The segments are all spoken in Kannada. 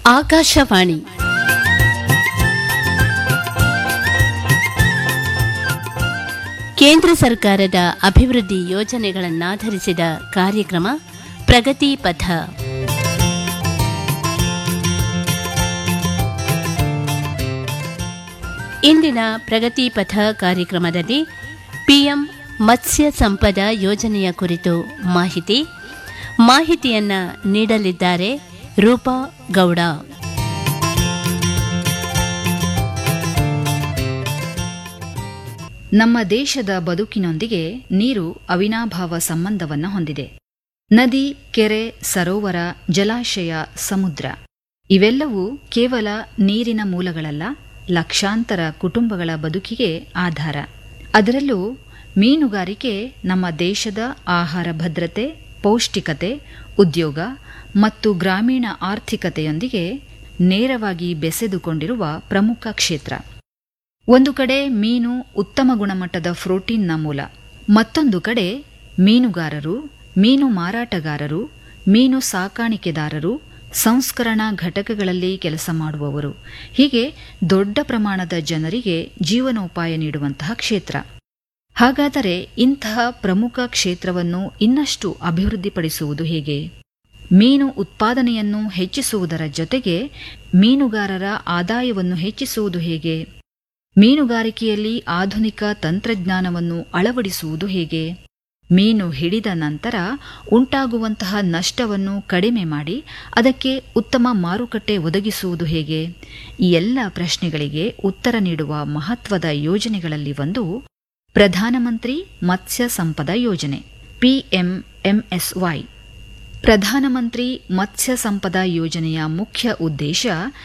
ಆಕಾಶವಾಣಿ ಕೇಂದ್ರ ಸರ್ಕಾರದ ಅಭಿವೃದ್ಧಿ ಯೋಜನೆಗಳನ್ನಾಧರಿಸಿದ ಕಾರ್ಯಕ್ರಮ ಪ್ರಗತಿ ಪಥ ಇಂದಿನ ಪ್ರಗತಿ ಪಥ ಕಾರ್ಯಕ್ರಮದಲ್ಲಿ ಪಿಎಂ ಮತ್ಸ್ಯ ಸಂಪದ ಯೋಜನೆಯ ಕುರಿತು ಮಾಹಿತಿ ಮಾಹಿತಿಯನ್ನ ನೀಡಲಿದ್ದಾರೆ ರೂಪಾ ಗೌಡ ನಮ್ಮ ದೇಶದ ಬದುಕಿನೊಂದಿಗೆ ನೀರು ಅವಿನಾಭಾವ ಸಂಬಂಧವನ್ನ ಹೊಂದಿದೆ ನದಿ ಕೆರೆ ಸರೋವರ ಜಲಾಶಯ ಸಮುದ್ರ ಇವೆಲ್ಲವೂ ಕೇವಲ ನೀರಿನ ಮೂಲಗಳಲ್ಲ ಲಕ್ಷಾಂತರ ಕುಟುಂಬಗಳ ಬದುಕಿಗೆ ಆಧಾರ ಅದರಲ್ಲೂ ಮೀನುಗಾರಿಕೆ ನಮ್ಮ ದೇಶದ ಆಹಾರ ಭದ್ರತೆ ಪೌಷ್ಟಿಕತೆ ಉದ್ಯೋಗ ಮತ್ತು ಗ್ರಾಮೀಣ ಆರ್ಥಿಕತೆಯೊಂದಿಗೆ ನೇರವಾಗಿ ಬೆಸೆದುಕೊಂಡಿರುವ ಪ್ರಮುಖ ಕ್ಷೇತ್ರ ಒಂದು ಕಡೆ ಮೀನು ಉತ್ತಮ ಗುಣಮಟ್ಟದ ಪ್ರೋಟೀನ್ನ ಮೂಲ ಮತ್ತೊಂದು ಕಡೆ ಮೀನುಗಾರರು ಮೀನು ಮಾರಾಟಗಾರರು ಮೀನು ಸಾಕಾಣಿಕೆದಾರರು ಸಂಸ್ಕರಣಾ ಘಟಕಗಳಲ್ಲಿ ಕೆಲಸ ಮಾಡುವವರು ಹೀಗೆ ದೊಡ್ಡ ಪ್ರಮಾಣದ ಜನರಿಗೆ ಜೀವನೋಪಾಯ ನೀಡುವಂತಹ ಕ್ಷೇತ್ರ ಹಾಗಾದರೆ ಇಂತಹ ಪ್ರಮುಖ ಕ್ಷೇತ್ರವನ್ನು ಇನ್ನಷ್ಟು ಅಭಿವೃದ್ಧಿಪಡಿಸುವುದು ಹೇಗೆ ಮೀನು ಉತ್ಪಾದನೆಯನ್ನು ಹೆಚ್ಚಿಸುವುದರ ಜೊತೆಗೆ ಮೀನುಗಾರರ ಆದಾಯವನ್ನು ಹೆಚ್ಚಿಸುವುದು ಹೇಗೆ ಮೀನುಗಾರಿಕೆಯಲ್ಲಿ ಆಧುನಿಕ ತಂತ್ರಜ್ಞಾನವನ್ನು ಅಳವಡಿಸುವುದು ಹೇಗೆ ಮೀನು ಹಿಡಿದ ನಂತರ ಉಂಟಾಗುವಂತಹ ನಷ್ಟವನ್ನು ಕಡಿಮೆ ಮಾಡಿ ಅದಕ್ಕೆ ಉತ್ತಮ ಮಾರುಕಟ್ಟೆ ಒದಗಿಸುವುದು ಹೇಗೆ ಈ ಎಲ್ಲ ಪ್ರಶ್ನೆಗಳಿಗೆ ಉತ್ತರ ನೀಡುವ ಮಹತ್ವದ ಯೋಜನೆಗಳಲ್ಲಿ ಒಂದು ಪ್ರಧಾನಮಂತ್ರಿ ಮತ್ಸ್ಯ ಸಂಪದ ಯೋಜನೆ ಪಿಎಂಎಂಎಸ್ವೈ ಪ್ರಧಾನಮಂತ್ರಿ ಮತ್ಸ್ಯ ಸಂಪದ ಯೋಜನೆಯ ಮುಖ್ಯ ಉದ್ದೇಶ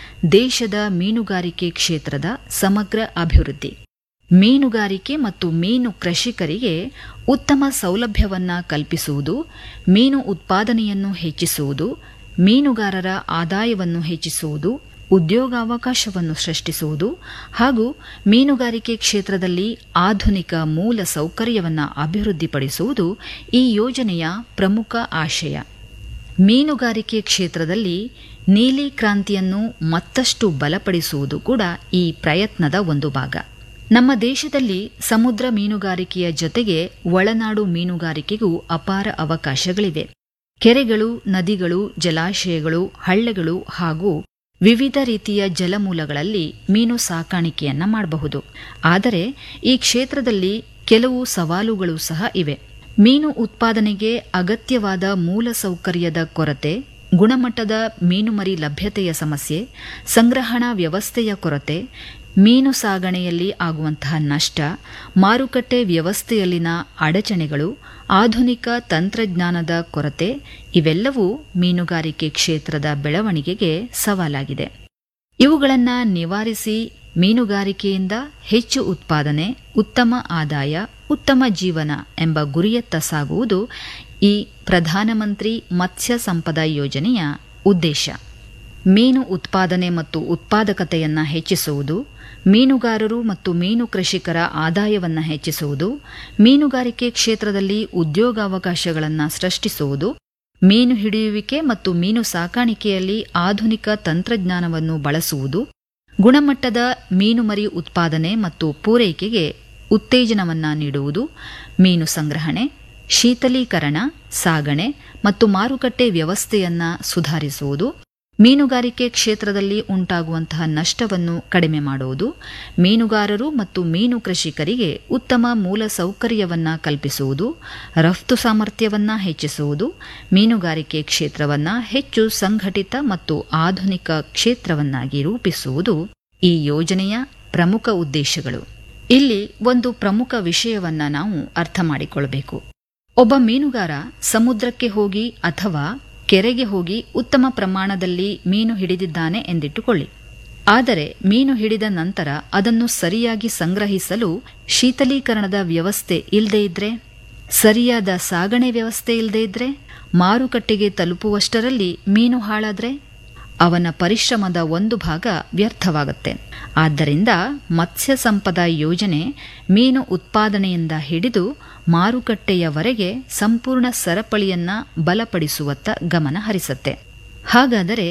ದೇಶದ ಮೀನುಗಾರಿಕೆ ಕ್ಷೇತ್ರದ ಸಮಗ್ರ ಅಭಿವೃದ್ಧಿ ಮೀನುಗಾರಿಕೆ ಮತ್ತು ಮೀನು ಕೃಷಿಕರಿಗೆ ಉತ್ತಮ ಸೌಲಭ್ಯವನ್ನ ಕಲ್ಪಿಸುವುದು ಮೀನು ಉತ್ಪಾದನೆಯನ್ನು ಹೆಚ್ಚಿಸುವುದು ಮೀನುಗಾರರ ಆದಾಯವನ್ನು ಹೆಚ್ಚಿಸುವುದು ಉದ್ಯೋಗಾವಕಾಶವನ್ನು ಸೃಷ್ಟಿಸುವುದು ಹಾಗೂ ಮೀನುಗಾರಿಕೆ ಕ್ಷೇತ್ರದಲ್ಲಿ ಆಧುನಿಕ ಮೂಲ ಸೌಕರ್ಯವನ್ನು ಅಭಿವೃದ್ಧಿಪಡಿಸುವುದು ಈ ಯೋಜನೆಯ ಪ್ರಮುಖ ಆಶಯ ಮೀನುಗಾರಿಕೆ ಕ್ಷೇತ್ರದಲ್ಲಿ ನೀಲಿ ಕ್ರಾಂತಿಯನ್ನು ಮತ್ತಷ್ಟು ಬಲಪಡಿಸುವುದು ಕೂಡ ಈ ಪ್ರಯತ್ನದ ಒಂದು ಭಾಗ ನಮ್ಮ ದೇಶದಲ್ಲಿ ಸಮುದ್ರ ಮೀನುಗಾರಿಕೆಯ ಜೊತೆಗೆ ಒಳನಾಡು ಮೀನುಗಾರಿಕೆಗೂ ಅಪಾರ ಅವಕಾಶಗಳಿವೆ ಕೆರೆಗಳು ನದಿಗಳು ಜಲಾಶಯಗಳು ಹಳ್ಳೆಗಳು ಹಾಗೂ ವಿವಿಧ ರೀತಿಯ ಜಲಮೂಲಗಳಲ್ಲಿ ಮೀನು ಸಾಕಾಣಿಕೆಯನ್ನ ಮಾಡಬಹುದು ಆದರೆ ಈ ಕ್ಷೇತ್ರದಲ್ಲಿ ಕೆಲವು ಸವಾಲುಗಳು ಸಹ ಇವೆ ಮೀನು ಉತ್ಪಾದನೆಗೆ ಅಗತ್ಯವಾದ ಮೂಲ ಸೌಕರ್ಯದ ಕೊರತೆ ಗುಣಮಟ್ಟದ ಮೀನುಮರಿ ಲಭ್ಯತೆಯ ಸಮಸ್ಯೆ ಸಂಗ್ರಹಣಾ ವ್ಯವಸ್ಥೆಯ ಕೊರತೆ ಮೀನು ಸಾಗಣೆಯಲ್ಲಿ ಆಗುವಂತಹ ನಷ್ಟ ಮಾರುಕಟ್ಟೆ ವ್ಯವಸ್ಥೆಯಲ್ಲಿನ ಅಡಚಣೆಗಳು ಆಧುನಿಕ ತಂತ್ರಜ್ಞಾನದ ಕೊರತೆ ಇವೆಲ್ಲವೂ ಮೀನುಗಾರಿಕೆ ಕ್ಷೇತ್ರದ ಬೆಳವಣಿಗೆಗೆ ಸವಾಲಾಗಿದೆ ಇವುಗಳನ್ನು ನಿವಾರಿಸಿ ಮೀನುಗಾರಿಕೆಯಿಂದ ಹೆಚ್ಚು ಉತ್ಪಾದನೆ ಉತ್ತಮ ಆದಾಯ ಉತ್ತಮ ಜೀವನ ಎಂಬ ಗುರಿಯತ್ತ ಸಾಗುವುದು ಈ ಪ್ರಧಾನಮಂತ್ರಿ ಮತ್ಸ್ಯ ಸಂಪದ ಯೋಜನೆಯ ಉದ್ದೇಶ ಮೀನು ಉತ್ಪಾದನೆ ಮತ್ತು ಉತ್ಪಾದಕತೆಯನ್ನ ಹೆಚ್ಚಿಸುವುದು ಮೀನುಗಾರರು ಮತ್ತು ಮೀನು ಕೃಷಿಕರ ಆದಾಯವನ್ನು ಹೆಚ್ಚಿಸುವುದು ಮೀನುಗಾರಿಕೆ ಕ್ಷೇತ್ರದಲ್ಲಿ ಉದ್ಯೋಗಾವಕಾಶಗಳನ್ನು ಸೃಷ್ಟಿಸುವುದು ಮೀನು ಹಿಡಿಯುವಿಕೆ ಮತ್ತು ಮೀನು ಸಾಕಾಣಿಕೆಯಲ್ಲಿ ಆಧುನಿಕ ತಂತ್ರಜ್ಞಾನವನ್ನು ಬಳಸುವುದು ಗುಣಮಟ್ಟದ ಮೀನುಮರಿ ಉತ್ಪಾದನೆ ಮತ್ತು ಪೂರೈಕೆಗೆ ಉತ್ತೇಜನವನ್ನ ನೀಡುವುದು ಮೀನು ಸಂಗ್ರಹಣೆ ಶೀತಲೀಕರಣ ಸಾಗಣೆ ಮತ್ತು ಮಾರುಕಟ್ಟೆ ವ್ಯವಸ್ಥೆಯನ್ನ ಸುಧಾರಿಸುವುದು ಮೀನುಗಾರಿಕೆ ಕ್ಷೇತ್ರದಲ್ಲಿ ಉಂಟಾಗುವಂತಹ ನಷ್ಟವನ್ನು ಕಡಿಮೆ ಮಾಡುವುದು ಮೀನುಗಾರರು ಮತ್ತು ಮೀನು ಕೃಷಿಕರಿಗೆ ಉತ್ತಮ ಮೂಲ ಸೌಕರ್ಯವನ್ನ ಕಲ್ಪಿಸುವುದು ರಫ್ತು ಸಾಮರ್ಥ್ಯವನ್ನ ಹೆಚ್ಚಿಸುವುದು ಮೀನುಗಾರಿಕೆ ಕ್ಷೇತ್ರವನ್ನ ಹೆಚ್ಚು ಸಂಘಟಿತ ಮತ್ತು ಆಧುನಿಕ ಕ್ಷೇತ್ರವನ್ನಾಗಿ ರೂಪಿಸುವುದು ಈ ಯೋಜನೆಯ ಪ್ರಮುಖ ಉದ್ದೇಶಗಳು ಇಲ್ಲಿ ಒಂದು ಪ್ರಮುಖ ವಿಷಯವನ್ನ ನಾವು ಅರ್ಥ ಮಾಡಿಕೊಳ್ಳಬೇಕು ಒಬ್ಬ ಮೀನುಗಾರ ಸಮುದ್ರಕ್ಕೆ ಹೋಗಿ ಅಥವಾ ಕೆರೆಗೆ ಹೋಗಿ ಉತ್ತಮ ಪ್ರಮಾಣದಲ್ಲಿ ಮೀನು ಹಿಡಿದಿದ್ದಾನೆ ಎಂದಿಟ್ಟುಕೊಳ್ಳಿ ಆದರೆ ಮೀನು ಹಿಡಿದ ನಂತರ ಅದನ್ನು ಸರಿಯಾಗಿ ಸಂಗ್ರಹಿಸಲು ಶೀತಲೀಕರಣದ ವ್ಯವಸ್ಥೆ ಇಲ್ಲದೇ ಇದ್ರೆ ಸರಿಯಾದ ಸಾಗಣೆ ವ್ಯವಸ್ಥೆ ಇಲ್ಲದೇ ಇದ್ರೆ ಮಾರುಕಟ್ಟೆಗೆ ತಲುಪುವಷ್ಟರಲ್ಲಿ ಮೀನು ಹಾಳಾದ್ರೆ ಅವನ ಪರಿಶ್ರಮದ ಒಂದು ಭಾಗ ವ್ಯರ್ಥವಾಗುತ್ತೆ ಆದ್ದರಿಂದ ಮತ್ಸ್ಯ ಸಂಪದ ಯೋಜನೆ ಮೀನು ಉತ್ಪಾದನೆಯಿಂದ ಹಿಡಿದು ಮಾರುಕಟ್ಟೆಯವರೆಗೆ ಸಂಪೂರ್ಣ ಸರಪಳಿಯನ್ನ ಬಲಪಡಿಸುವತ್ತ ಗಮನ ಹರಿಸುತ್ತೆ ಹಾಗಾದರೆ